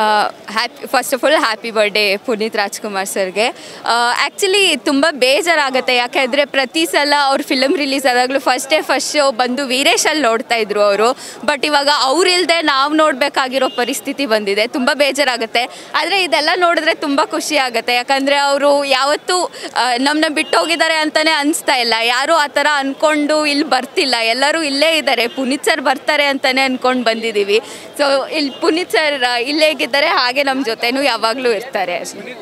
Happy first of all happy birthday Puneeth Rajkumar ಸರ್ಗೆ actually ತುಂಬ ಬೇಜಾರಾಗುತ್ತೆ ಯಾಕೆಂದರೆ ಪ್ರತಿ ಸಲ ಅವ್ರ ಫಿಲಮ್ ರಿಲೀಸ್ ಆದಾಗಲೂ ಫಸ್ಟ್ ಡೇ ಫಸ್ಟ್ ಶೋ ಬಂದು ವೀರೇಶಲ್ಲಿ ನೋಡ್ತಾ ಇದ್ರು ಅವರು ಬಟ್ ಇವಾಗ ಅವ್ರಿಲ್ದೆ ನಾವು ನೋಡಬೇಕಾಗಿರೋ ಪರಿಸ್ಥಿತಿ ಬಂದಿದೆ ತುಂಬ ಬೇಜಾರಾಗುತ್ತೆ ಆದರೆ ಇದೆಲ್ಲ ನೋಡಿದ್ರೆ ತುಂಬ ಖುಷಿ ಆಗುತ್ತೆ ಯಾಕಂದರೆ ಅವರು ಯಾವತ್ತೂ ನಮ್ಮನ್ನ ಬಿಟ್ಟು ಹೋಗಿದ್ದಾರೆ ಅಂತಲೇ ಅನಿಸ್ತಾ ಇಲ್ಲ ಯಾರೂ ಆ ಥರ ಅಂದ್ಕೊಂಡು ಇಲ್ಲಿ ಬರ್ತಿಲ್ಲ ಎಲ್ಲರೂ ಇಲ್ಲೇ ಇದ್ದಾರೆ ಪುನೀತ್ ಸರ್ ಬರ್ತಾರೆ ಅಂತಲೇ ಅಂದ್ಕೊಂಡು ಬಂದಿದ್ದೀವಿ ಸೊ ಇಲ್ಲಿ ಪುನೀತ್ ಸರ್ ಇಲ್ಲೇ ಹೇಗಿದ್ದಾರೆ ಹಾಗೆ ನಮ್ಮ ಜೊತೆನೂ ಯಾವಾಗಲೂ ಇರ್ತಾರೆ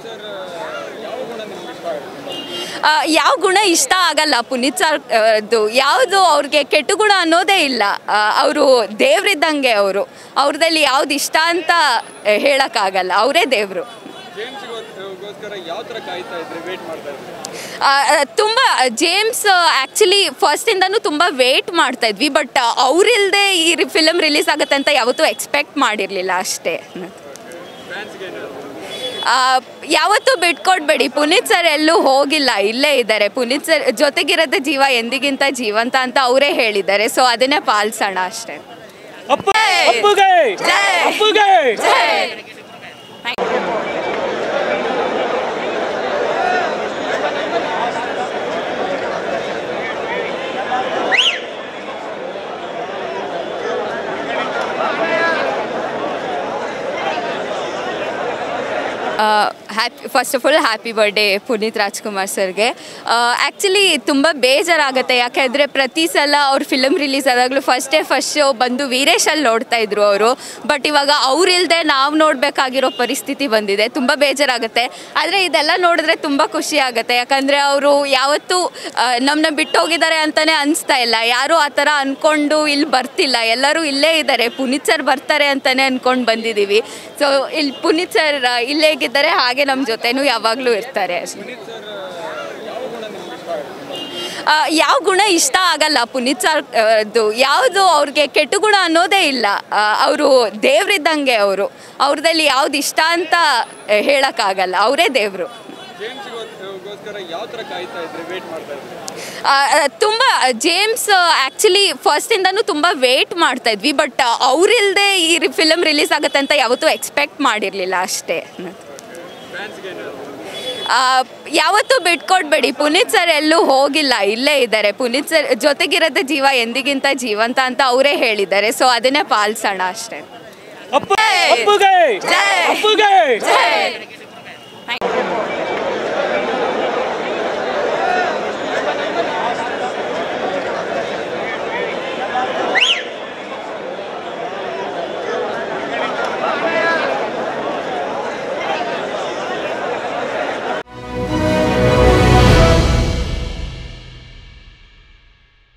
ಆ, ಯಾವ ಗುಣ ಇಷ್ಟ ಆಗಲ್ಲ ಪುನೀತ್ ಸರ್ ಅದು ಯಾವುದು ಅವ್ರಿಗೆ ಕೆಟ್ಟ ಗುಣ ಅನ್ನೋದೇ ಇಲ್ಲ ಅವರು ದೇವ್ರಿದ್ದಂಗೆ ಅವರು ಅವ್ರದಲ್ಲಿ ಯಾವ್ದು ಇಷ್ಟ ಅಂತ ಆ, ಹೇಳಕ್ಕಾಗಲ್ಲ ಅವರೇ ದೇವರು ಜೇಮ್ಸ್ಗೋಸ್ಕರ ಯಾವ ಥರ ಕಾಯ್ತಾ ಇದ್ರಿ ವೇಟ್ ಮಾಡ್ತಾ ಇದ್ರಿ ತುಂಬ ಜೇಮ್ಸ್ ಆ್ಯಕ್ಚುಲಿ ಫಸ್ಟಿಂದನೂ ತುಂಬ ವೇಟ್ ಮಾಡ್ತಾ ಇದ್ವಿ ಬಟ್ ಅವರಿಲ್ಲದೆ ಈ ಫಿಲಮ್ ರಿಲೀಸ್ ಆಗುತ್ತೆ ಅಂತ ಯಾವತ್ತೂ ಎಕ್ಸ್ಪೆಕ್ಟ್ ಮಾಡಿರಲಿಲ್ಲ ಅಷ್ಟೇ ಫ್ಯಾನ್ಸ್ಗೆ ಏನಾದ್ರು ಆ, ಯಾವತ್ತೂ ಬಿಟ್ಕೊಡ್ಬೇಡಿ ಪುನೀತ್ ಸರ್ ಎಲ್ಲೂ ಹೋಗಿಲ್ಲ ಇಲ್ಲೇ ಇದ್ದಾರೆ ಪುನೀತ್ ಸರ್ ಜೊತೆಗಿರೋದೇ ಜೀವ ಎಂದಿಗಿಂತ ಜೀವಂತ ಅಂತ ಅವರೇ ಹೇಳಿದ್ದಾರೆ ಸೊ ಅದನ್ನೇ ಪಾಲಿಸೋಣ ಅಷ್ಟೇ ಅಪ್ಪ ಅಪ್ಪುಗೆ ಜೈ. ಅಪ್ಪುಗೆ happy first of all happy birthday Puneeth Rajkumar ಸರ್ಗೆ ಆ್ಯಕ್ಚುಲಿ ತುಂಬ ಬೇಜಾರಾಗುತ್ತೆ ಯಾಕೆಂದರೆ ಪ್ರತಿ ಸಲ ಅವ್ರ ಫಿಲಮ್ ರಿಲೀಸ್ ಆದಾಗಲೂ ಫಸ್ಟ್ ಡೇ ಫಸ್ಟ್ ಶೋ ಬಂದು ವೀರೇಶಲ್ಲಿ ನೋಡ್ತಾ ಇದ್ರು ಅವರು ಬಟ್ ಇವಾಗ ಅವ್ರಿಲ್ದೆ ನಾವು ನೋಡಬೇಕಾಗಿರೋ ಪರಿಸ್ಥಿತಿ ಬಂದಿದೆ ತುಂಬ ಬೇಜಾರಾಗುತ್ತೆ ಆದರೆ ಇದೆಲ್ಲ ನೋಡಿದ್ರೆ ತುಂಬ ಖುಷಿ ಆಗುತ್ತೆ ಯಾಕಂದರೆ ಅವರು ಯಾವತ್ತೂ ನಮ್ಮನ್ನ ಬಿಟ್ಟು ಹೋಗಿದ್ದಾರೆ ಅಂತಲೇ ಅನಿಸ್ತಾ ಇಲ್ಲ ಯಾರೂ ಆ ಥರ ಅಂದ್ಕೊಂಡು ಇಲ್ಲಿ ಬರ್ತಿಲ್ಲ ಎಲ್ಲರೂ ಇಲ್ಲೇ ಇದ್ದಾರೆ ಪುನೀತ್ ಸರ್ ಬರ್ತಾರೆ ಅಂತಲೇ ಅಂದ್ಕೊಂಡು ಬಂದಿದ್ದೀವಿ ಸೊ ಇಲ್ಲಿ ಪುನೀತ್ ಸರ್ ಇಲ್ಲೇ ಹೇಗಿದ್ದಾರೆ ಹಾಗೆ ನಮ್ಮ ಜೊತೆನೂ ಯಾವಾಗಲೂ ಇರ್ತಾರೆ ಆ, ಯಾವ ಗುಣ ಇಷ್ಟ ಆಗಲ್ಲ ಪುನೀತ್ ಸರ್ ಅದು ಯಾವುದು ಅವ್ರಿಗೆ ಕೆಟ್ಟ ಗುಣ ಅನ್ನೋದೇ ಇಲ್ಲ ಅವರು ದೇವ್ರಿದ್ದಂಗೆ ಅವರು ಅವ್ರದಲ್ಲಿ ಯಾವ್ದು ಇಷ್ಟ ಅಂತ ಆ, ಹೇಳಕ್ಕಾಗಲ್ಲ ಅವರೇ ದೇವರು ಜೇಮ್ಸ್ಗೋಸ್ಕರ ಯಾವ ಥರ ಕಾಯ್ತಾ ಇದ್ರಿ ವೇಟ್ ಮಾಡ್ತಾ ಇದ್ರಿ ತುಂಬ ಜೇಮ್ಸ್ ಆ್ಯಕ್ಚುಲಿ ಫಸ್ಟಿಂದನೂ ತುಂಬ ವೇಟ್ ಮಾಡ್ತಾ ಇದ್ವಿ ಬಟ್ ಅವರಿಲ್ಲದೆ ಈ ಫಿಲಮ್ ರಿಲೀಸ್ ಆಗುತ್ತೆ ಅಂತ ಯಾವತ್ತೂ ಎಕ್ಸ್ಪೆಕ್ಟ್ ಮಾಡಿರಲಿಲ್ಲ ಅಷ್ಟೇ ಫ್ಯಾನ್ಸ್ಗೆ ಏನಾದ್ರು ಆ, ಯಾವತ್ತೂ ಬಿಟ್ಕೊಡ್ಬೇಡಿ ಪುನೀತ್ ಸರ್ ಎಲ್ಲೂ ಹೋಗಿಲ್ಲ ಇಲ್ಲೇ ಇದ್ದಾರೆ ಪುನೀತ್ ಸರ್ ಜೊತೆಗಿರೋದೇ ಜೀವ ಎಂದಿಗಿಂತ ಜೀವಂತ ಅಂತ ಅವರೇ ಹೇಳಿದ್ದಾರೆ ಸೊ ಅದನ್ನೇ ಪಾಲಿಸೋಣ ಅಷ್ಟೇ ಅಪ್ಪ ಅಪ್ಪುಗೆ ಜೈ. ಅಪ್ಪುಗೆ ಜೈ.